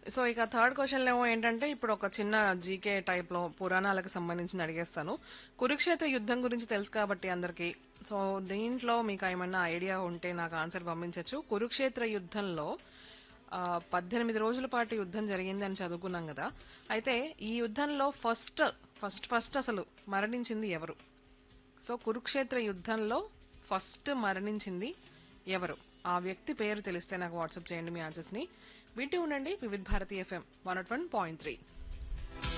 so ఇక third question ఏమో ఏంటంటే ఇప్పుడు ఒక చిన్న జీకే టైప్ లో పురాణాలకు సంబంధించి అడిగేస్తాను కురుక్షేత్ర యుద్ధం గురించి తెలుసు కాబట్టి అందరికి సో దీంట్లో మీకు ఏమన్నా ఐడియా ఉంటే నాకు ఆన్సర్ పంపించవచ్చు కురుక్షేత్ర యుద్ధంలో ఆ, పద్దెనిమిది రోజుల పాటు యుద్ధం జరిగింది అని చదువుకున్నాం కదా అయితే ఈ యుద్ధంలో ఫస్ట్ ఫస్ట్ ఫస్ట్ అసలు మరణించింది ఎవరు సో కురుక్షేత్ర యుద్ధంలో ఫస్ట్ మరణించింది ఎవరు ఆ వ్యక్తి పేరు తెలిస్తే నాకు వాట్సాప్ చేయండి మీ ఆన్సర్స్ ని వింటూ ఉండండి Vividh Bharati FM one nought one point three